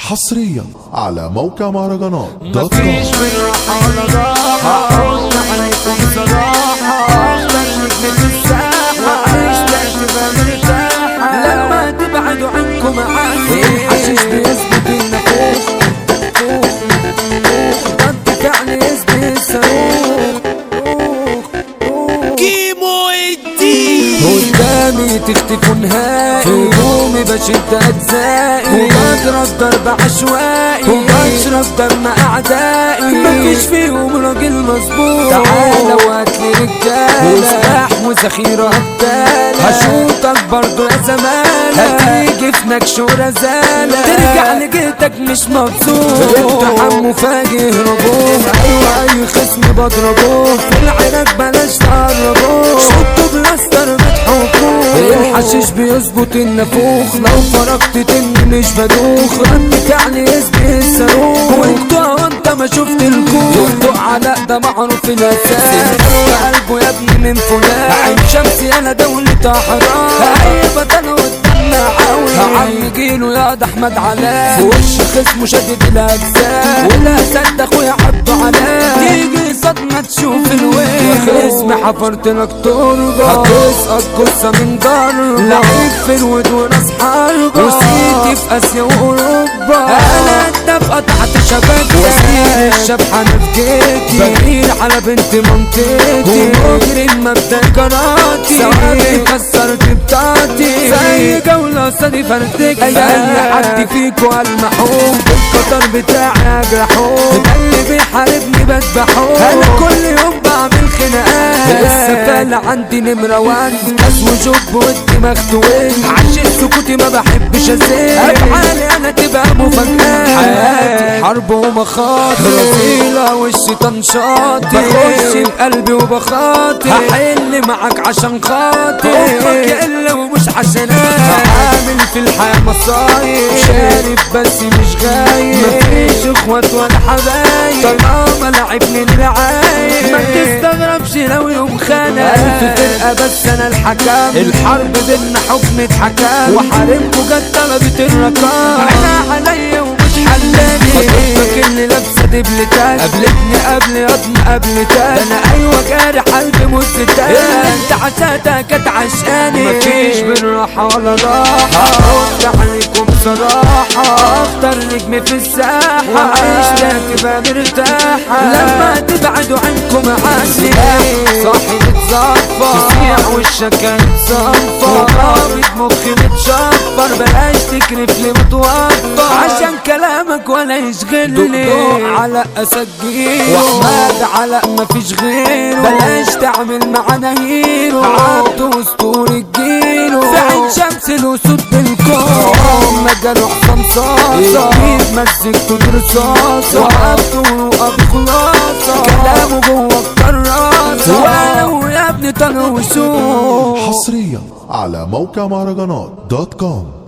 حصريا على موقع مهرجانات دوت كوم مفيش من راحة ولا راحة هرد عليكم صراحة أفضل نجم في الساحة عيش تبقى مرتاحة لما تبعدوا عنكم عني الحشيش بيثبت النفوس رد فعل يثبت الصاروخ كيمو الدين قدامي تختفوا نهائي في هجومي بشد اجزائي وبضرب ضرب عشوائي وبشرب دم اعدائي مفيش فيهم راجل مظبوط تعالى وهاتلي رجاله وسلاح وذخيره قتاله هشوطك برضو يا زمالة هتيجي في نكش ورزالة ترجع لجيتك مش مبسوط اقتحام مفاجئ هربوه ايوه اي خصم بضربوه في العراق بلاش تقربوه شطوا بلاستر بتحكوه الحشيش بيظبط النافوخ لو فرقت تن مش بدوخ رد فعل يسبق الصاروخ وانتوا وانت ما شفت الكوخ دقدق علاء ده معروف الاساس قلبه يا ابني من فلان عين شمسي انا دولة احرار اي بطل قدامنا عاوي عم جيله يا ده احمد علاء في وش خصمه شدد الاجزاء ولا صدق اخويا عبده علاء تيجي صدمة تشوف الويل اسمي حفرت لك تربة هتسقط جثة من ضربة لعيب في الود وراس حربة وسيتي في اسيا واوروبا انا الدفقة تحت شبكة وسيل الشبحة انا في جيتي بغير على بنت منطقتي ومجرم مبدأ كراتي ثوابي كسرت بتاعتي زي جولة صدي فردك اي حد فيكو المحوم القطر بتاعي اجرحوه ده اللي بيحاربني بذبحوه انا كل يوم بعمل خناقات السفالة عندي نمرة وان ناس وجوب ودي مخدوين عشان سكوتي ما بحبش ازيد افعالي انا تبقى مفاجآت حياتي حرب ومخاطر رزيلة والشيطان شاطر بخش بقلبي وبخاطر هحل معاك عشان خاطر حبك يقل ومش عشان عامل في الحياة مصايب شارب بس مش غايب مفيش اخوات ولا حبايب طالما لعبني الرعايب ما تستغربش لو يوم خانق ألف فرقة بس أنا الحكم الحرب بينا حكم اتحكم وحاربكوا جت طلبت الرقم عينها عليا ومش حلاني خطيبتك اللي لابسة دبلتات قابلتني قبل قطن قبل تاني انا ايوه جارح قلبي مستان انت عشاتها كانت عشقاني مفيش بالراحة ولا راحة ارد عليكم بصراحة اختار نجم في الساحة وعيش لا تبقى مرتاحة لما تبعدوا عنكم عني صاحي متزفر تسيح وشك يتصفر ورابط مخي متشفر بلاش تكرف لي متوفر عشان كلامك ولا يشغلني على اسجيله واحمد على مفيش غيره بلاش تعمل معانا هيرو عبد واسطوري تجيله في عين شمس الاسود بالكون مجاله حسام صاصة ايد مسكته برصاصة وقفته وقف خلاصة كلامه جوه الكراسة ولو يا ابني طلع وشوش حصريا على موقع مهرجانات دوت كوم